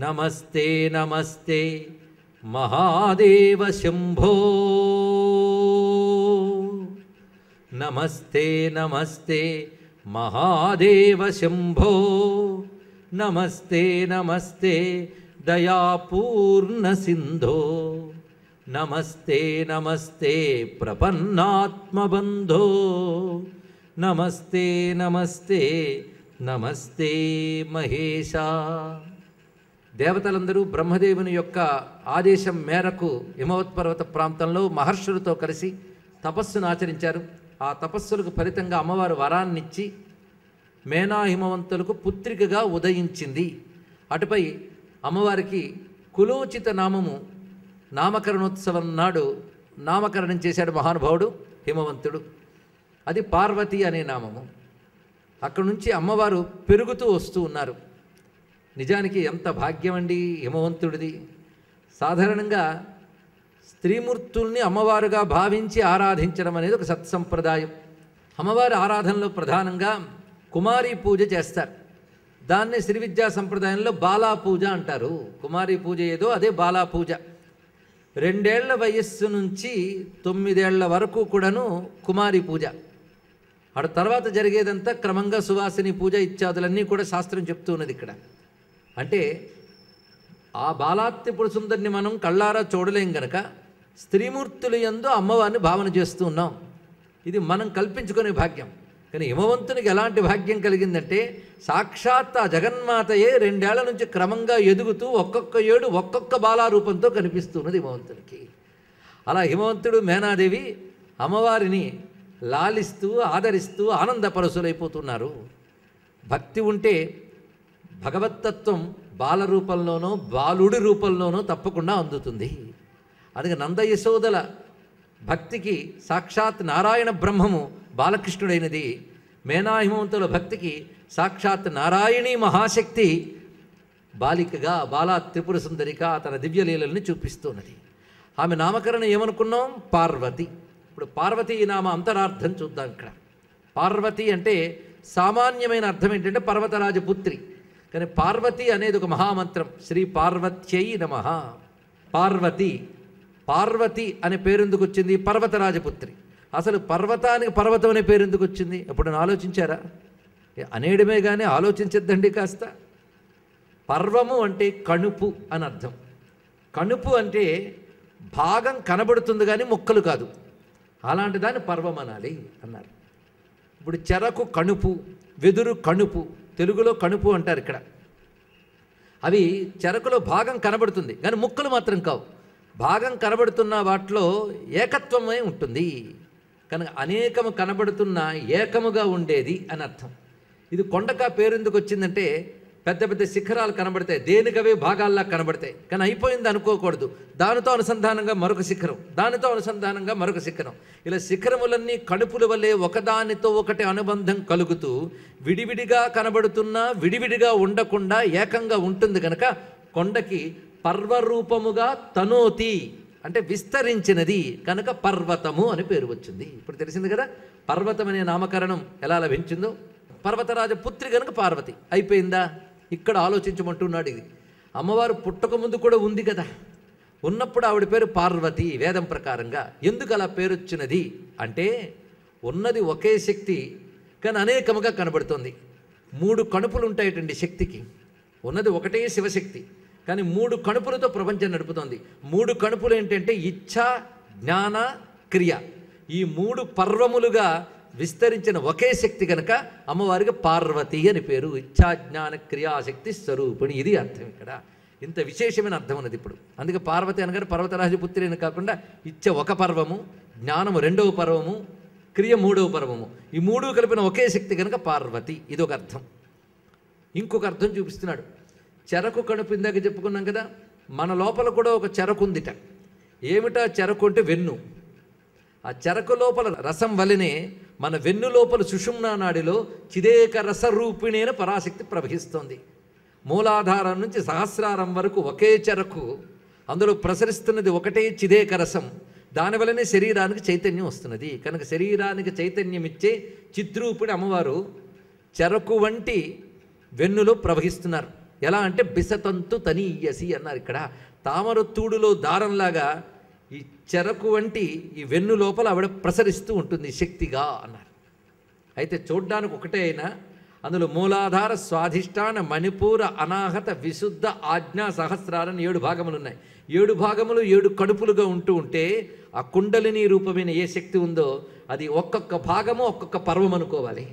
నమస్తే నమస్తే మహాదేవ శంభో నమస్తే నమస్తే మహాదేవ శంభో నమస్తే నమస్తే దయాపూర్ణ సింధో నమస్తే నమస్తే ప్రపన్నాత్మబంధో నమస్తే నమస్తే నమస్తే మహేశ దేవతలందరూ బ్రహ్మదేవుని యొక్క ఆదేశం మేరకు హిమవత్పర్వత ప్రాంతంలో మహర్షులతో కలిసి తపస్సును ఆచరించారు ఆ తపస్సులకు ఫలితంగా అమ్మవారు వరాన్నిచ్చి మేనా హిమవంతులకు పుత్రికగా ఉదయించింది అటుపై అమ్మవారికి కులోచిత నామము నామకరణోత్సవం నాడు నామకరణం చేశాడు మహానుభావుడు హిమవంతుడు అది పార్వతి అనే నామము అక్కడి నుంచి అమ్మవారు పెరుగుతూ వస్తూ ఉన్నారు నిజానికి ఎంత భాగ్యం అండి హిమవంతుడిది సాధారణంగా స్త్రీమూర్తుల్ని అమ్మవారుగా భావించి ఆరాధించడం అనేది ఒక సత్సంప్రదాయం అమ్మవారి ఆరాధనలో ప్రధానంగా కుమారి పూజ చేస్తారు దాన్ని శ్రీ విద్యా సంప్రదాయంలో బాలా పూజ అంటారు కుమారి పూజ ఏదో అదే బాలా పూజ రెండేళ్ల వయస్సు నుంచి తొమ్మిదేళ్ల వరకు కూడాను కుమారి పూజ అటు తర్వాత జరిగేదంతా క్రమంగా సువాసిని పూజ ఇత్యాదులన్నీ కూడా శాస్త్రం చెప్తూ ఉన్నది ఇక్కడ అంటే ఆ బాలాత్యపుడు సుందరిని మనం కళ్ళారా చూడలేం గనక స్త్రీమూర్తుల యందు అమ్మవారిని భావన చేస్తూ ఉన్నాం ఇది మనం కల్పించుకునే భాగ్యం కానీ హిమవంతునికి ఎలాంటి భాగ్యం కలిగిందంటే సాక్షాత్ ఆ జగన్మాతయే రెండేళ్ల నుంచి క్రమంగా ఎదుగుతూ ఒక్కొక్క ఏడు ఒక్కొక్క బాలారూపంతో కనిపిస్తున్నది హిమవంతునికి అలా హిమవంతుడు మేనాదేవి అమ్మవారిని లాలిస్తూ ఆదరిస్తూ ఆనందపరసులైపోతున్నారు భక్తి ఉంటే భగవత్తత్వం బాల రూపంలోనో బాలుడి రూపంలోనో తప్పకుండా అందుతుంది అందుకే నంద యశోదల భక్తికి సాక్షాత్ నారాయణ బ్రహ్మము బాలకృష్ణుడైనది మేనాహిమవంతుల భక్తికి సాక్షాత్ నారాయణీ మహాశక్తి బాలికగా బాలా త్రిపుర సుందరిగా తన దివ్యలీలల్ని చూపిస్తున్నది ఆమె నామకరణం ఏమనుకున్నాం పార్వతి ఇప్పుడు పార్వతీ నామ అంతరార్థం చూద్దాం ఇక్కడ పార్వతి అంటే సామాన్యమైన అర్థం ఏంటంటే పర్వతరాజ పుత్రి కానీ పార్వతి అనేది ఒక మహామంత్రం శ్రీ పార్వత్యై నమ పార్వతి పార్వతి అనే పేరు ఎందుకు వచ్చింది పర్వతరాజపుత్రి అసలు పర్వతానికి పర్వతం అనే పేరు ఎందుకు వచ్చింది ఎప్పుడైనా ఆలోచించారా ఏ, అనేయడమే కానీ ఆలోచించద్దండి కాస్త పర్వము అంటే కణుపు అని అర్థం కణుపు అంటే భాగం కనబడుతుంది కానీ మొక్కలు కాదు అలాంటి దాన్ని పర్వం అనాలి అన్నారు ఇప్పుడు చెరకు కణుపు వెదురు కణుపు తెలుగులో కణుపు అంటారు ఇక్కడ అవి చెరకులో భాగం కనబడుతుంది కానీ ముక్కలు మాత్రం కావు భాగం కనబడుతున్న వాటిలో ఏకత్వమే ఉంటుంది కనుక అనేకము కనబడుతున్న ఏకముగా ఉండేది అని అర్థం ఇది కొండక పేరు ఎందుకు వచ్చిందంటే పెద్ద పెద్ద శిఖరాలు కనబడతాయి దేనికవే భాగాల్లా కనబడతాయి కానీ అయిపోయింది అనుకోకూడదు దానితో అనుసంధానంగా మరొక శిఖరం దానితో అనుసంధానంగా మరొక శిఖరం ఇలా శిఖరములన్నీ కడుపుల వల్లే ఒకదానితో ఒకటి అనుబంధం కలుగుతూ విడివిడిగా కనబడుతున్నా విడివిడిగా ఉండకుండా ఏకంగా ఉంటుంది కనుక కొండకి పర్వరూపముగా తనోతి అంటే విస్తరించినది కనుక పర్వతము అని పేరు వచ్చింది ఇప్పుడు తెలిసింది కదా పర్వతం అనే నామకరణం ఎలా లభించిందో పర్వతరాజ పుత్రి కనుక పార్వతి అయిపోయిందా ఇక్కడ ఆలోచించమంటున్నాడు ఇది అమ్మవారు పుట్టక ముందు కూడా ఉంది కదా ఉన్నప్పుడు ఆవిడ పేరు పార్వతి వేదం ప్రకారంగా ఎందుకు అలా పేరు వచ్చినది అంటే ఉన్నది ఒకే శక్తి కానీ అనేకముగా కనబడుతుంది మూడు కణుపులు ఉంటాయటండి శక్తికి ఉన్నది ఒకటే శివశక్తి కానీ మూడు కణుపులతో ప్రపంచం నడుపుతోంది మూడు కణుపులు ఏంటంటే ఇచ్ఛ జ్ఞాన క్రియ ఈ మూడు పర్వములుగా విస్తరించిన ఒకే శక్తి కనుక అమ్మవారికి పార్వతి అని పేరు ఇచ్ఛా జ్ఞాన క్రియాశక్తి స్వరూపిణి ఇది అర్థం ఇక్కడ ఇంత విశేషమైన అర్థం ఉన్నది ఇప్పుడు అందుకే పార్వతి అనగానే పర్వతరాజపుత్రి అని కాకుండా ఇచ్చ ఒక పర్వము జ్ఞానము రెండవ పర్వము క్రియ మూడవ పర్వము ఈ మూడు కలిపిన ఒకే శక్తి కనుక పార్వతి ఇది ఒక అర్థం ఇంకొక అర్థం చూపిస్తున్నాడు చెరకు కడుపు ఇందాక చెప్పుకున్నాం కదా మన లోపల కూడా ఒక చెరకు ఉందిట ఏమిటా చెరకు అంటే వెన్ను ఆ చెరకు లోపల రసం వలనే మన వెన్ను లోపల సుషుమ్నా నాడిలో చిదేక రసరూపిణైన పరాశక్తి ప్రవహిస్తోంది మూలాధారం నుంచి సహస్రారం వరకు ఒకే చెరకు అందులో ప్రసరిస్తున్నది ఒకటే చిదేక రసం దానివల్లనే శరీరానికి చైతన్యం వస్తున్నది కనుక శరీరానికి చైతన్యం ఇచ్చే చిద్రూపిణి అమ్మవారు చెరకు వంటి వెన్నులో ప్రవహిస్తున్నారు ఎలా అంటే బిసతంతు తనీయసి అన్నారు ఇక్కడ తామరతూడులో దారంలాగా ఈ చెరకు వంటి ఈ వెన్ను లోపల ఆవిడ ప్రసరిస్తూ ఉంటుంది శక్తిగా అన్నారు అయితే చూడ్డానికి ఒకటే అయినా అందులో మూలాధార స్వాధిష్టాన మణిపూర అనాహత విశుద్ధ ఆజ్ఞా సహస్రాలని ఏడు భాగములు ఉన్నాయి ఏడు భాగములు ఏడు కడుపులుగా ఉంటూ ఉంటే ఆ కుండలిని రూపమైన ఏ శక్తి ఉందో అది ఒక్కొక్క భాగము ఒక్కొక్క పర్వం అనుకోవాలి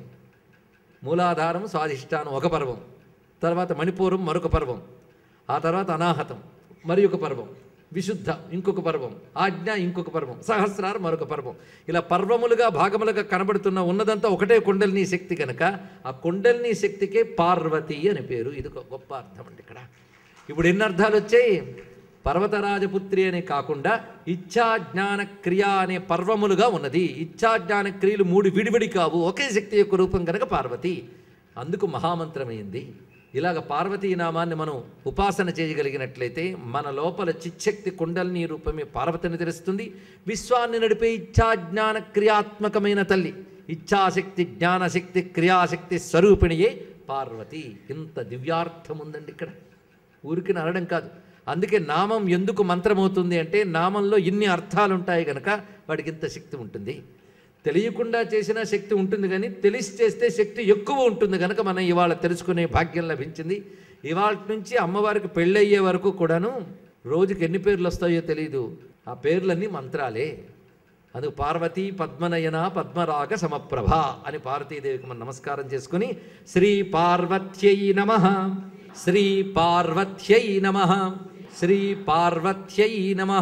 మూలాధారం స్వాధిష్టానం ఒక పర్వం తర్వాత మణిపూరం మరొక పర్వం ఆ తర్వాత అనాహతం మరి ఒక పర్వం విశుద్ధ ఇంకొక పర్వం ఆజ్ఞ ఇంకొక పర్వం సహస్రారం మరొక పర్వం ఇలా పర్వములుగా భాగములుగా కనబడుతున్న ఉన్నదంతా ఒకటే కుండలిని శక్తి కనుక ఆ కుండలిని శక్తికే పార్వతి అని పేరు ఇది ఒక గొప్ప అర్థం అండి ఇక్కడ ఇప్పుడు ఎన్ని అర్థాలు వచ్చాయి పర్వతరాజపుత్రి అనే కాకుండా ఇచ్ఛా జ్ఞాన క్రియ అనే పర్వములుగా ఉన్నది ఇచ్ఛా జ్ఞాన క్రియలు మూడు విడివిడి కావు ఒకే శక్తి యొక్క రూపం కనుక పార్వతి అందుకు మహామంత్రమైంది ఇలాగ పార్వతీ నామాన్ని మనం ఉపాసన చేయగలిగినట్లయితే మన లోపల చిచ్చక్తి కుండలిని రూపమే పార్వతిని తెలుస్తుంది విశ్వాన్ని నడిపే ఇచ్ఛా జ్ఞాన క్రియాత్మకమైన తల్లి ఇచ్ఛాశక్తి జ్ఞానశక్తి క్రియాశక్తి స్వరూపిణియే పార్వతి ఇంత దివ్యార్థం ఉందండి ఇక్కడ ఊరికి అనడం కాదు అందుకే నామం ఎందుకు మంత్రమవుతుంది అంటే నామంలో ఇన్ని అర్థాలు ఉంటాయి కనుక వాడికి ఇంత శక్తి ఉంటుంది తెలియకుండా చేసిన శక్తి ఉంటుంది కానీ తెలిసి చేస్తే శక్తి ఎక్కువ ఉంటుంది కనుక మనం ఇవాళ తెలుసుకునే భాగ్యం లభించింది ఇవాళ నుంచి అమ్మవారికి పెళ్ళయ్యే వరకు కూడాను రోజుకి ఎన్ని పేర్లు వస్తాయో తెలియదు ఆ పేర్లన్నీ మంత్రాలే అందుకు పార్వతీ పద్మనయన పద్మరాగ సమప్రభ అని పార్వతీదేవికి మనం నమస్కారం చేసుకుని శ్రీ పార్వత్యై నమ శ్రీ పార్వత్యై నమ శ్రీ పార్వత్యై నమ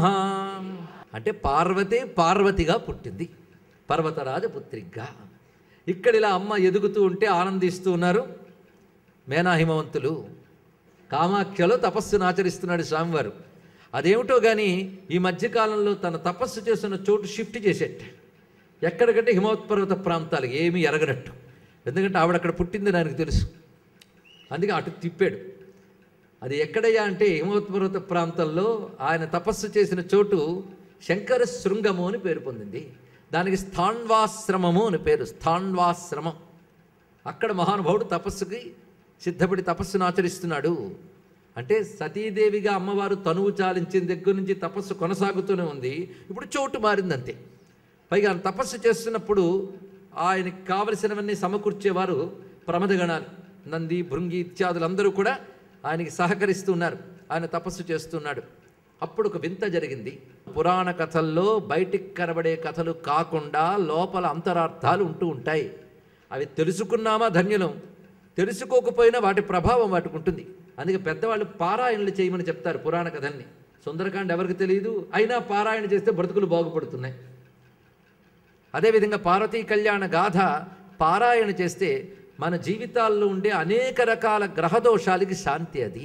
అంటే పార్వతే పార్వతిగా పుట్టింది పర్వతరాజ పుత్రిగా ఇక్కడ ఇలా అమ్మ ఎదుగుతూ ఉంటే ఆనందిస్తూ ఉన్నారు మేనాహిమవంతులు కామాఖ్యలో తపస్సును ఆచరిస్తున్నాడు స్వామివారు అదేమిటో కానీ ఈ మధ్యకాలంలో తన తపస్సు చేస్తున్న చోటు షిఫ్ట్ చేసేట ఎక్కడికంటే హిమవత్పర్వత ప్రాంతాలు ఏమీ ఎరగనట్టు ఎందుకంటే ఆవిడ అక్కడ పుట్టింది నాకు తెలుసు అందుకే అటు తిప్పాడు అది ఎక్కడయ్యా అంటే హిమవత్పర్వత ప్రాంతంలో ఆయన తపస్సు చేసిన చోటు శంకర శృంగము అని పేరు పొందింది దానికి స్థాన్వాశ్రమము అని పేరు స్థాన్వాశ్రమం అక్కడ మహానుభావుడు తపస్సుకి సిద్ధపడి తపస్సును ఆచరిస్తున్నాడు అంటే సతీదేవిగా అమ్మవారు తనువు చాలించిన దగ్గర నుంచి తపస్సు కొనసాగుతూనే ఉంది ఇప్పుడు చోటు మారింది అంతే పైగా ఆయన తపస్సు చేస్తున్నప్పుడు ఆయనకి కావలసినవన్నీ సమకూర్చేవారు ప్రమదగణాలు నంది భృంగి ఇత్యాదులందరూ కూడా ఆయనకి సహకరిస్తూ ఉన్నారు ఆయన తపస్సు చేస్తున్నాడు అప్పుడు ఒక వింత జరిగింది పురాణ కథల్లో బయటికి కనబడే కథలు కాకుండా లోపల అంతరార్థాలు ఉంటూ ఉంటాయి అవి తెలుసుకున్నామా ధన్యులం తెలుసుకోకపోయినా వాటి ప్రభావం వాటికి ఉంటుంది అందుకే పెద్దవాళ్ళు పారాయణలు చేయమని చెప్తారు పురాణ కథల్ని సుందరకాండ ఎవరికి తెలియదు అయినా పారాయణ చేస్తే బ్రతుకులు బాగుపడుతున్నాయి అదేవిధంగా పార్వతీ కళ్యాణ గాథ పారాయణ చేస్తే మన జీవితాల్లో ఉండే అనేక రకాల గ్రహదోషాలకి శాంతి అది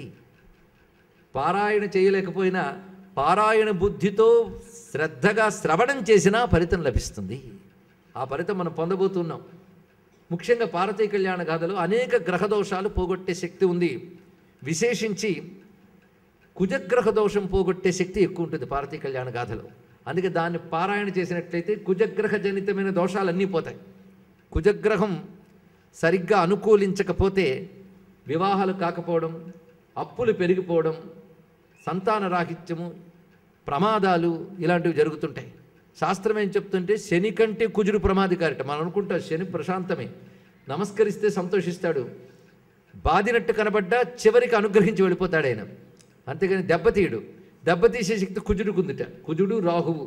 పారాయణ చేయలేకపోయినా పారాయణ బుద్ధితో శ్రద్ధగా శ్రవణం చేసినా ఫలితం లభిస్తుంది ఆ ఫలితం మనం పొందబోతున్నాం ముఖ్యంగా పార్వతీ కళ్యాణ గాథలో అనేక గ్రహదోషాలు పోగొట్టే శక్తి ఉంది విశేషించి కుజగ్రహ దోషం పోగొట్టే శక్తి ఎక్కువ ఉంటుంది పార్వతీ కళ్యాణ గాథలో అందుకే దాన్ని పారాయణ చేసినట్లయితే కుజగ్రహ జనితమైన దోషాలన్నీ పోతాయి కుజగ్రహం సరిగ్గా అనుకూలించకపోతే వివాహాలు కాకపోవడం అప్పులు పెరిగిపోవడం సంతాన రాహిత్యము ప్రమాదాలు ఇలాంటివి జరుగుతుంటాయి శాస్త్రం ఏం చెప్తుంటే శని కంటే కుజుడు ప్రమాదికారిట మనం అనుకుంటాం శని ప్రశాంతమే నమస్కరిస్తే సంతోషిస్తాడు బాదినట్టు కనబడ్డా చివరికి అనుగ్రహించి వెళ్ళిపోతాడు ఆయన అంతేగాని దెబ్బతీయడు దెబ్బతీసే శక్తి కుజుడుకుందిట కుజుడు రాహువు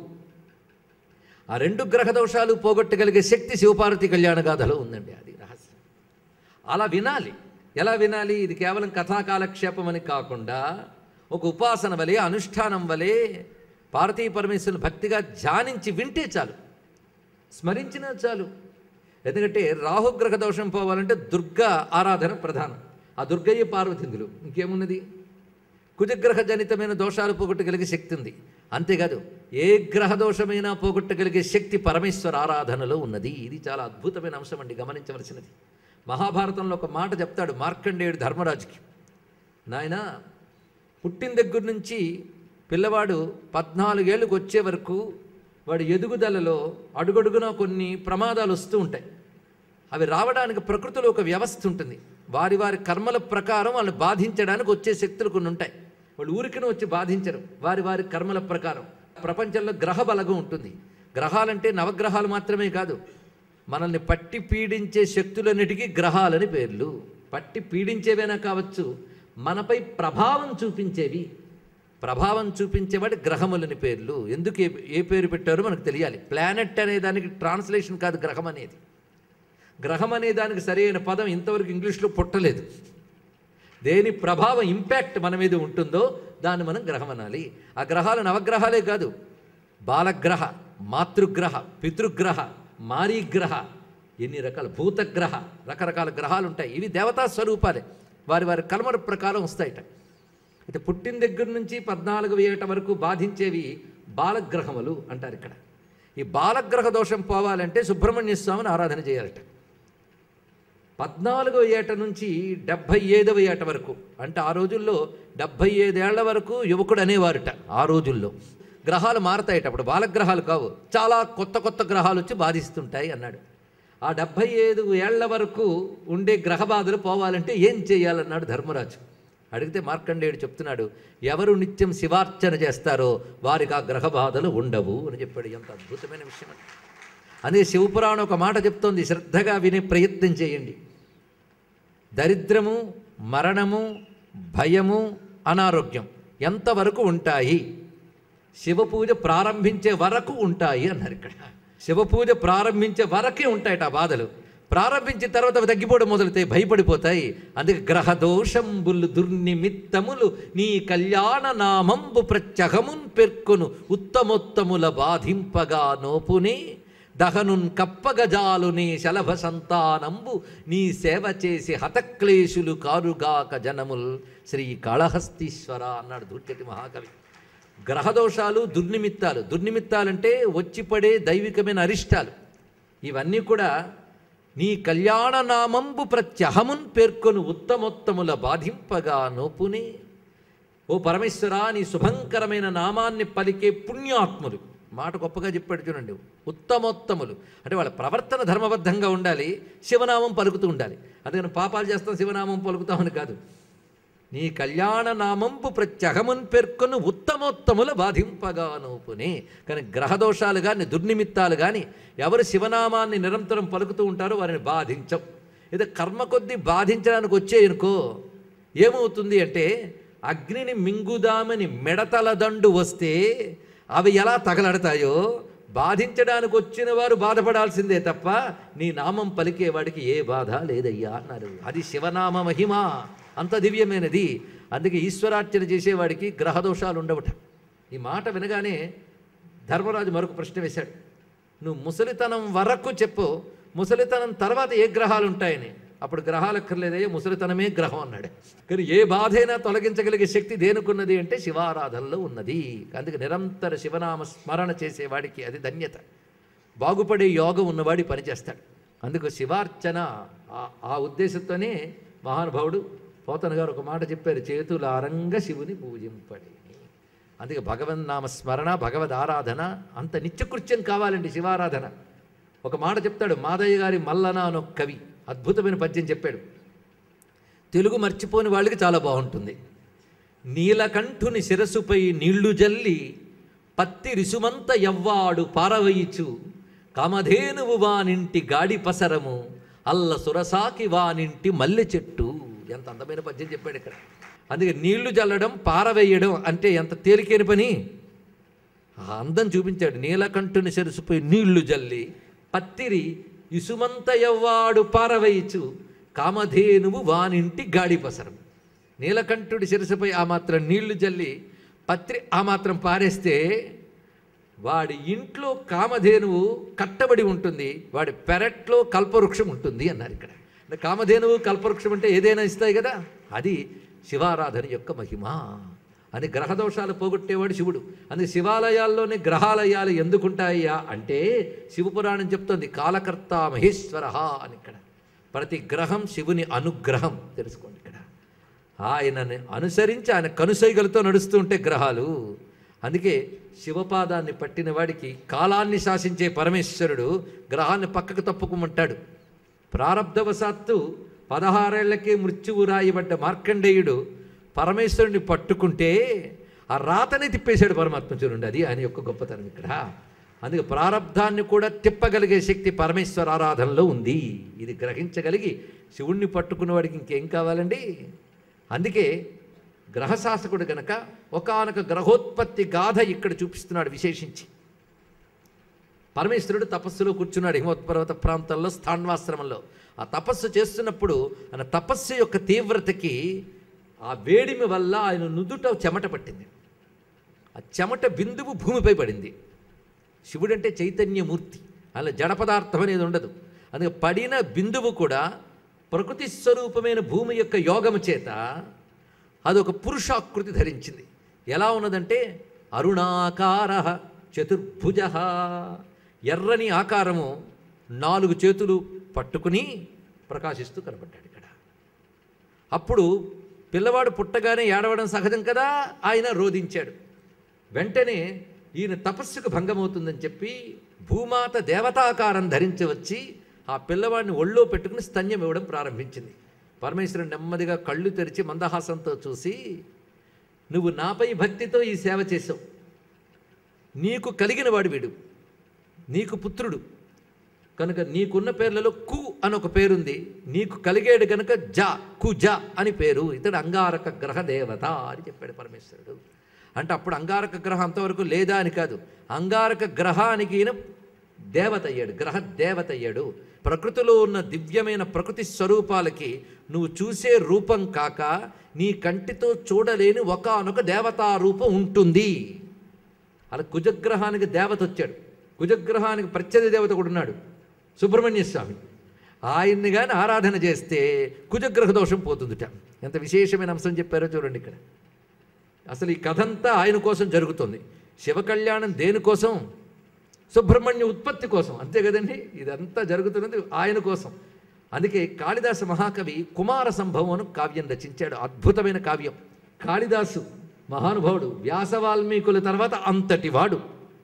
ఆ రెండు గ్రహ దోషాలు పోగొట్టగలిగే శక్తి శివపార్వతి కళ్యాణ గాథలో ఉందండి అది రహస్యం అలా వినాలి ఎలా వినాలి ఇది కేవలం కథాకాలక్షేపం అని కాకుండా ఒక ఉపాసన వలె అనుష్ఠానం వలె పార్వతీ పరమేశ్వరుని భక్తిగా ధ్యానించి వింటే చాలు స్మరించినా చాలు ఎందుకంటే రాహుగ్రహ దోషం పోవాలంటే దుర్గా ఆరాధన ప్రధానం ఆ దుర్గయ్య పార్వతిందులు ఇంకేమున్నది కుజగ్రహ జనితమైన దోషాలు పోగొట్టగలిగే శక్తి ఉంది అంతేకాదు ఏ గ్రహ దోషమైనా పోగొట్టగలిగే శక్తి పరమేశ్వర ఆరాధనలో ఉన్నది ఇది చాలా అద్భుతమైన అంశం అండి గమనించవలసినది మహాభారతంలో ఒక మాట చెప్తాడు మార్కండేయుడు ధర్మరాజుకి నాయన పుట్టిన దగ్గర నుంచి పిల్లవాడు పద్నాలుగేళ్ళకి వచ్చే వరకు వాడి ఎదుగుదలలో అడుగడుగునా కొన్ని ప్రమాదాలు వస్తూ ఉంటాయి అవి రావడానికి ప్రకృతిలో ఒక వ్యవస్థ ఉంటుంది వారి వారి కర్మల ప్రకారం వాళ్ళని బాధించడానికి వచ్చే శక్తులు కొన్ని ఉంటాయి వాళ్ళు ఊరికనే వచ్చి బాధించరు వారి వారి కర్మల ప్రకారం ప్రపంచంలో గ్రహ బలగం ఉంటుంది గ్రహాలంటే నవగ్రహాలు మాత్రమే కాదు మనల్ని పట్టి పీడించే శక్తులన్నిటికీ గ్రహాలని పేర్లు పట్టి పీడించేవైనా కావచ్చు మనపై ప్రభావం చూపించేవి ప్రభావం చూపించేవాడి గ్రహములని పేర్లు ఎందుకు ఏ ఏ పేరు పెట్టారో మనకు తెలియాలి ప్లానెట్ అనే దానికి ట్రాన్స్లేషన్ కాదు గ్రహం అనేది గ్రహం అనే దానికి సరైన పదం ఇంతవరకు ఇంగ్లీష్లో పుట్టలేదు దేని ప్రభావం ఇంపాక్ట్ మన మీద ఉంటుందో దాన్ని మనం గ్రహం అనాలి ఆ గ్రహాలు నవగ్రహాలే కాదు బాలగ్రహ మాతృగ్రహ పితృగ్రహ మారీగ్రహ ఎన్ని రకాల భూతగ్రహ రకరకాల గ్రహాలు ఉంటాయి ఇవి దేవతా స్వరూపాలే వారి వారి కల్మల ప్రకారం వస్తాయట అయితే పుట్టిన దగ్గర నుంచి పద్నాలుగు ఏట వరకు బాధించేవి బాలగ్రహములు అంటారు ఇక్కడ ఈ బాలగ్రహ దోషం పోవాలంటే సుబ్రహ్మణ్య స్వామిని ఆరాధన చేయాలట పద్నాలుగో ఏట నుంచి డెబ్భై ఐదవ ఏట వరకు అంటే ఆ రోజుల్లో డెబ్భై ఐదేళ్ల వరకు యువకుడు అనేవారుట ఆ రోజుల్లో గ్రహాలు మారతాయట అప్పుడు బాలగ్రహాలు కావు చాలా కొత్త కొత్త గ్రహాలు వచ్చి బాధిస్తుంటాయి అన్నాడు ఆ డెబ్భై ఐదు ఏళ్ల వరకు ఉండే గ్రహ బాధలు పోవాలంటే ఏం చేయాలన్నాడు ధర్మరాజు అడిగితే మార్కండేయుడు చెప్తున్నాడు ఎవరు నిత్యం శివార్చన చేస్తారో వారికి ఆ గ్రహ బాధలు ఉండవు అని చెప్పాడు ఎంత అద్భుతమైన విషయం అండి అదే శివపురాణం ఒక మాట చెప్తోంది శ్రద్ధగా వినే ప్రయత్నం చేయండి దరిద్రము మరణము భయము అనారోగ్యం ఎంతవరకు ఉంటాయి శివపూజ ప్రారంభించే వరకు ఉంటాయి అన్నారు ఇక్కడ శివపూజ ప్రారంభించే వరకే ఉంటాయట ఆ బాధలు ప్రారంభించిన తర్వాత అవి తగ్గిపోవడం మొదలవుతాయి భయపడిపోతాయి అందుకే గ్రహ దోషంబులు దుర్నిమిత్తములు నీ కళ్యాణ నామంబు ప్రత్యహమున్ పేర్కొను ఉత్తమోత్తముల బాధింపగా నోపునే దహనున్ కప్పగజాలు నీ శలభ సంతానంబు నీ సేవ చేసి హతక్లేశులు కారుగాక జనముల్ శ్రీ కాళహస్తీశ్వర అన్నాడు ధూర్జటి మహాకవి గ్రహదోషాలు దుర్నిమిత్తాలు దుర్నిమిత్తాలంటే వచ్చిపడే దైవికమైన అరిష్టాలు ఇవన్నీ కూడా నీ కళ్యాణ నామంబు ప్రత్యహమున్ పేర్కొను ఉత్తమోత్తముల బాధింపగా నోపునే ఓ పరమేశ్వరా నీ శుభంకరమైన నామాన్ని పలికే పుణ్యాత్ములు మాట గొప్పగా చెప్పాడు చూడండి ఉత్తమోత్తములు అంటే వాళ్ళ ప్రవర్తన ధర్మబద్ధంగా ఉండాలి శివనామం పలుకుతూ ఉండాలి అందుకని పాపాలు చేస్తాం శివనామం పలుకుతామని కాదు నీ కళ్యాణ నామంపు ప్రత్యహమున్ పేర్కొను ఉత్తమోత్తముల బాధింపగా నోపునే కానీ గ్రహదోషాలు కానీ దుర్నిమిత్తాలు కానీ ఎవరు శివనామాన్ని నిరంతరం పలుకుతూ ఉంటారో వారిని బాధించం ఏదో కర్మ కొద్దీ బాధించడానికి వచ్చేయనుకో ఏమవుతుంది అంటే అగ్నిని మింగుదామని మెడతల దండు వస్తే అవి ఎలా తగలడతాయో బాధించడానికి వచ్చిన వారు బాధపడాల్సిందే తప్ప నీ నామం పలికేవాడికి ఏ బాధ లేదయ్యా అన్నారు అది శివనామ మహిమ అంత దివ్యమైనది అందుకే ఈశ్వరార్చన చేసేవాడికి గ్రహదోషాలు ఉండవట ఈ మాట వినగానే ధర్మరాజు మరొక ప్రశ్న వేశాడు నువ్వు ముసలితనం వరకు చెప్పు ముసలితనం తర్వాత ఏ గ్రహాలు ఉంటాయని అప్పుడు గ్రహాలు అక్కర్లేదయ్యే ముసలితనమే గ్రహం అన్నాడు కానీ ఏ బాధైనా తొలగించగలిగే శక్తి దేనికున్నది అంటే శివారాధనలో ఉన్నది అందుకే నిరంతర శివనామ స్మరణ చేసేవాడికి అది ధన్యత బాగుపడే యోగం ఉన్నవాడి పనిచేస్తాడు అందుకు శివార్చన ఆ- ఆ ఉద్దేశంతోనే మహానుభావుడు పోతన గారు ఒక మాట చెప్పారు చేతులారంగ శివుని పూజింపడి అందుకే భగవన్నామ స్మరణ భగవద్ ఆరాధన అంత నిత్యకృత్యం కావాలండి శివారాధన ఒక మాట చెప్తాడు మాదయ్య గారి మల్లన అని ఒక కవి అద్భుతమైన పద్యం చెప్పాడు తెలుగు మర్చిపోని వాళ్ళకి చాలా బాగుంటుంది నీలకంఠుని శిరస్సుపై నీళ్లు జల్లి పత్తి రిసుమంత ఎవ్వాడు పారవయిచు కామధేనువు వానింటి గాడి పసరము అల్ల సురసాకి వానింటి మల్లె చెట్టు ఎంత అందమైన పద్యం చెప్పాడు ఇక్కడ అందుకే నీళ్లు జల్లడం పారవేయడం అంటే ఎంత తేలికైన పని ఆ అందం చూపించాడు నీలకంఠుని శిరసుపై నీళ్లు జల్లి పత్తిరి ఇసుమంత ఎవ్వాడు పారవేయచు కామధేనువు వానింటి గాడిపసరం నీలకంఠుడి శిరసుపై ఆ మాత్రం నీళ్లు జల్లి పత్రి ఆ మాత్రం పారేస్తే వాడి ఇంట్లో కామధేనువు కట్టబడి ఉంటుంది వాడి పెరట్లో కల్పవృక్షం ఉంటుంది అన్నారు ఇక్కడ అంటే కామధేనువు కల్పవృక్షం అంటే ఏదైనా ఇస్తాయి కదా అది శివారాధన యొక్క మహిమ అని గ్రహదోషాలు పోగొట్టేవాడు శివుడు అందుకే శివాలయాల్లోనే గ్రహాలయాలు ఎందుకుంటాయ్యా అంటే శివపురాణం చెప్తోంది కాలకర్త మహేశ్వర అని ఇక్కడ ప్రతి గ్రహం శివుని అనుగ్రహం తెలుసుకోండి ఇక్కడ ఆయనని అనుసరించి ఆయన కనుసైగలతో నడుస్తూ ఉంటే గ్రహాలు అందుకే శివపాదాన్ని పట్టిన వాడికి కాలాన్ని శాసించే పరమేశ్వరుడు గ్రహాన్ని పక్కకు తప్పుకోమంటాడు ప్రారబ్ధవశాత్తు పదహారేళ్లకే మృత్యువు రాయబడ్డ మార్కండేయుడు పరమేశ్వరుని పట్టుకుంటే ఆ రాతనే తిప్పేశాడు పరమాత్మ చూడండి అది ఆయన యొక్క గొప్పతనం ఇక్కడ అందుకే ప్రారంధాన్ని కూడా తిప్పగలిగే శక్తి పరమేశ్వర ఆరాధనలో ఉంది ఇది గ్రహించగలిగి శివుణ్ణి పట్టుకున్న వాడికి ఇంకేం కావాలండి అందుకే గ్రహశాసకుడు గనక ఒకానొక గ్రహోత్పత్తి గాథ ఇక్కడ చూపిస్తున్నాడు విశేషించి పరమేశ్వరుడు తపస్సులో కూర్చున్నాడు హిమోత్పర్వత ప్రాంతంలో స్థాన్వాశ్రమంలో ఆ తపస్సు చేస్తున్నప్పుడు ఆయన తపస్సు యొక్క తీవ్రతకి ఆ వేడిమి వల్ల ఆయన నుదుట చెమట పట్టింది ఆ చెమట బిందువు భూమిపై పడింది శివుడంటే చైతన్యమూర్తి అలా జడ పదార్థం అనేది ఉండదు అందుకే పడిన బిందువు కూడా ప్రకృతి స్వరూపమైన భూమి యొక్క యోగము చేత అదొక పురుషాకృతి ధరించింది ఎలా ఉన్నదంటే అరుణాకార చతుర్భుజ ఎర్రని ఆకారము నాలుగు చేతులు పట్టుకుని ప్రకాశిస్తూ కనబడ్డాడు ఇక్కడ అప్పుడు పిల్లవాడు పుట్టగానే ఏడవడం సహజం కదా ఆయన రోధించాడు వెంటనే ఈయన తపస్సుకు భంగమవుతుందని చెప్పి భూమాత దేవతాకారం ధరించి వచ్చి ఆ పిల్లవాడిని ఒళ్ళో పెట్టుకుని స్తన్యం ఇవ్వడం ప్రారంభించింది పరమేశ్వరుడు నెమ్మదిగా కళ్ళు తెరిచి మందహాసంతో చూసి నువ్వు నాపై భక్తితో ఈ సేవ చేసావు నీకు కలిగిన వాడు వీడు నీకు పుత్రుడు కనుక నీకున్న పేర్లలో కు అని ఒక పేరుంది నీకు కలిగేడు కనుక జ కు జ అని పేరు ఇతడు అంగారక గ్రహ దేవత అని చెప్పాడు పరమేశ్వరుడు అంటే అప్పుడు అంగారక గ్రహం అంతవరకు లేదా అని కాదు అంగారక గ్రహానికి ఈయన దేవత అయ్యాడు గ్రహ దేవత అయ్యాడు ప్రకృతిలో ఉన్న దివ్యమైన ప్రకృతి స్వరూపాలకి నువ్వు చూసే రూపం కాక నీ కంటితో చూడలేని ఒకానొక దేవతా రూపం ఉంటుంది అలా కుజగ్రహానికి దేవత వచ్చాడు కుజగ్రహానికి ప్రత్యధి దేవత కూడా ఉన్నాడు సుబ్రహ్మణ్య స్వామి ఆయన్ని కానీ ఆరాధన చేస్తే కుజగ్రహ దోషం పోతుందిట ఎంత విశేషమైన అంశం చెప్పారో చూడండి ఇక్కడ అసలు ఈ కథ అంతా ఆయన కోసం జరుగుతుంది శివ కళ్యాణం దేనికోసం సుబ్రహ్మణ్య ఉత్పత్తి కోసం అంతే కదండి ఇదంతా జరుగుతున్నది ఆయన కోసం అందుకే కాళిదాస మహాకవి కుమార సంభవం అని కావ్యం రచించాడు అద్భుతమైన కావ్యం కాళిదాసు మహానుభావుడు వ్యాస వాల్మీకుల తర్వాత అంతటి వాడు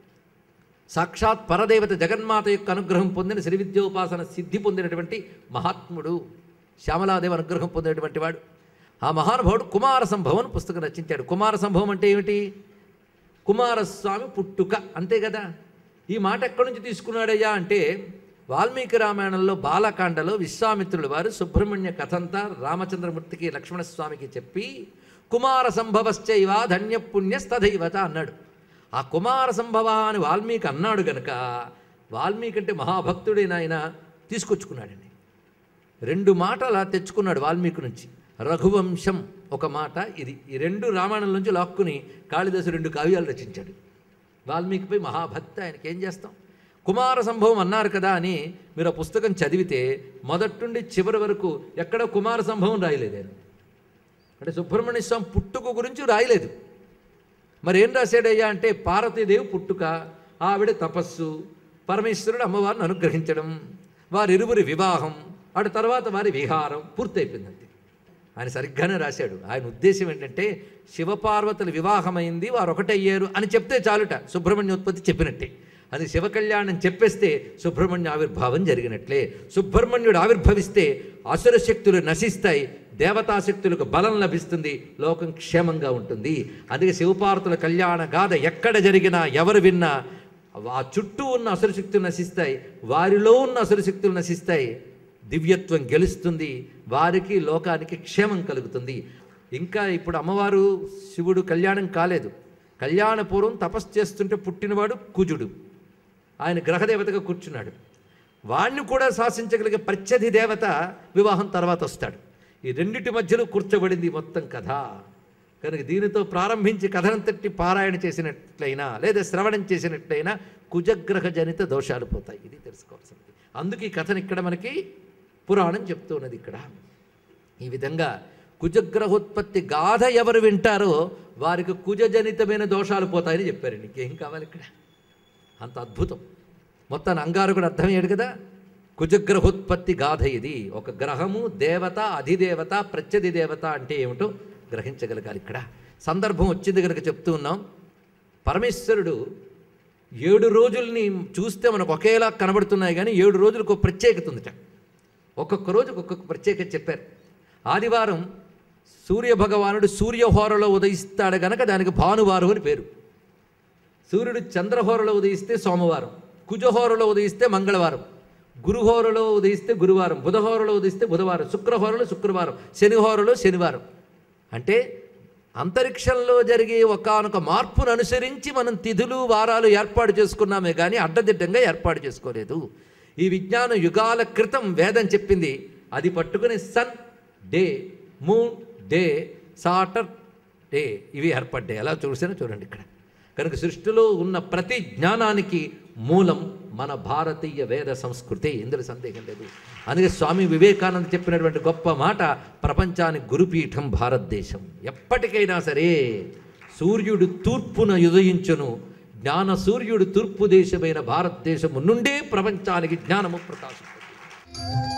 సాక్షాత్ పరదేవత జగన్మాత యొక్క అనుగ్రహం పొందిన శ్రీ విద్యోపాసన సిద్ధి పొందినటువంటి మహాత్ముడు శ్యామలాదేవి అనుగ్రహం పొందినటువంటి వాడు ఆ మహానుభావుడు కుమార సంభవం పుస్తకం రచించాడు కుమార సంభవం అంటే ఏమిటి కుమారస్వామి పుట్టుక అంతే కదా ఈ మాట ఎక్కడి నుంచి తీసుకున్నాడయ్యా అంటే వాల్మీకి రామాయణంలో బాలకాండలో విశ్వామిత్రుల వారు సుబ్రహ్మణ్య కథంతా రామచంద్రమూర్తికి లక్ష్మణస్వామికి చెప్పి కుమార సంభవశ్చైవ ధన్య పుణ్యస్తదైవత అన్నాడు ఆ కుమార సంభవ అని వాల్మీకి అన్నాడు గనక వాల్మీకి అంటే మహాభక్తుడైన ఆయన తీసుకొచ్చుకున్నాడండి రెండు మాటలు అలా తెచ్చుకున్నాడు వాల్మీకి నుంచి రఘువంశం ఒక మాట ఇది ఈ రెండు రామాయణం నుంచి లాక్కుని కాళిదాసు రెండు కావ్యాలు రచించాడు వాల్మీకిపై మహాభక్తి ఆయనకి ఏం చేస్తాం కుమార సంభవం అన్నారు కదా అని మీరు ఆ పుస్తకం చదివితే మొదటి నుండి చివరి వరకు ఎక్కడ కుమార సంభవం రాయలేదు ఆయన అంటే సుబ్రహ్మణ్య స్వామి పుట్టుక గురించి రాయలేదు మరి ఏం రాశాడయ్యా అంటే పార్వతీదేవి పుట్టుక ఆవిడ తపస్సు పరమేశ్వరుడు అమ్మవారిని అనుగ్రహించడం వారిరువురి వివాహం అటు తర్వాత వారి విహారం పూర్తయిపోయిందంతే ఆయన సరిగ్గానే రాశాడు ఆయన ఉద్దేశం ఏంటంటే శివపార్వతుల వివాహమైంది వారు ఒకటయ్యారు అని చెప్తే చాలుట సుబ్రహ్మణ్య ఉత్పత్తి చెప్పినట్టే అది శివ కళ్యాణం చెప్పేస్తే సుబ్రహ్మణ్య ఆవిర్భావం జరిగినట్లే సుబ్రహ్మణ్యుడు ఆవిర్భవిస్తే అసుర శక్తులు నశిస్తాయి దేవతాశక్తులకు బలం లభిస్తుంది లోకం క్షేమంగా ఉంటుంది అందుకే శివపార్వతుల కళ్యాణ గాథ ఎక్కడ జరిగినా ఎవరు విన్నా ఆ చుట్టూ ఉన్న అసురశక్తులు నశిస్తాయి వారిలో ఉన్న అసురశక్తులు నశిస్తాయి దివ్యత్వం గెలుస్తుంది వారికి లోకానికి క్షేమం కలుగుతుంది ఇంకా ఇప్పుడు అమ్మవారు శివుడు కళ్యాణం కాలేదు కళ్యాణపూర్వం తపస్సు చేస్తుంటే పుట్టినవాడు కుజుడు ఆయన గ్రహదేవతగా కూర్చున్నాడు వాణ్ణి కూడా శాసించగలిగే ప్రత్యధి దేవత వివాహం తర్వాత వస్తాడు ఈ రెండిటి మధ్యలో కూర్చోబడింది మొత్తం కథ కనుక దీనితో ప్రారంభించి కథనంతటి పారాయణ చేసినట్లయినా లేదా శ్రవణం చేసినట్లయినా కుజగ్రహ జనిత దోషాలు పోతాయి ఇది తెలుసుకోవాల్సింది అందుకు ఈ కథను ఇక్కడ మనకి పురాణం చెప్తూ ఉన్నది ఇక్కడ ఈ విధంగా కుజగ్రహోత్పత్తి గాథ ఎవరు వింటారో వారికి కుజజనితమైన దోషాలు పోతాయని చెప్పారు నీకేం కావాలి ఇక్కడ అంత అద్భుతం మొత్తాన్ని అంగారకుడు అర్థమయ్యాడు కదా కుజగ్రహోత్పత్తి గాథ ఇది ఒక గ్రహము దేవత అధిదేవత ప్రత్యధి దేవత అంటే ఏమిటో గ్రహించగలగాలి ఇక్కడ సందర్భం వచ్చింది కనుక చెప్తూ ఉన్నాం పరమేశ్వరుడు ఏడు రోజుల్ని చూస్తే మనకు ఒకేలా కనబడుతున్నాయి కానీ ఏడు రోజులకు ఒక ప్రత్యేకత ఉందిట ఒక్కొక్క రోజు ఒక్కొక్క ప్రత్యేకత చెప్పారు ఆదివారం సూర్య భగవానుడు సూర్యహోరలో ఉదయిస్తాడు గనక దానికి భానువారం అని పేరు సూర్యుడు చంద్రహోరలో ఉదయిస్తే సోమవారం కుజహోరలో ఉదయిస్తే మంగళవారం గురుహోరలో ఉదయిస్తే గురువారం బుధహోరలో ఉదయిస్తే బుధవారం శుక్రహోరలో శుక్రవారం శనిహోరలో శనివారం అంటే అంతరిక్షంలో జరిగే ఒకానొక మార్పును అనుసరించి మనం తిథులు వారాలు ఏర్పాటు చేసుకున్నామే కానీ అడ్డదిడ్డంగా ఏర్పాటు చేసుకోలేదు ఈ విజ్ఞాన యుగాల క్రితం వేదం చెప్పింది అది పట్టుకుని Sunday Monday Saturday ఇవి ఏర్పడ్డాయి ఎలా చూసినా చూడండి ఇక్కడ కనుక సృష్టిలో ఉన్న ప్రతి జ్ఞానానికి మూలం మన భారతీయ వేద సంస్కృతి ఇందులో సందేహం లేదు అందుకే స్వామి వివేకానంద చెప్పినటువంటి గొప్ప మాట ప్రపంచానికి గురుపీఠం భారతదేశం ఎప్పటికైనా సరే సూర్యుడు తూర్పున ఉదయించును జ్ఞాన సూర్యుడు తూర్పు దేశమైన భారతదేశము నుండే ప్రపంచానికి జ్ఞానము ప్రకాశిస్తుంది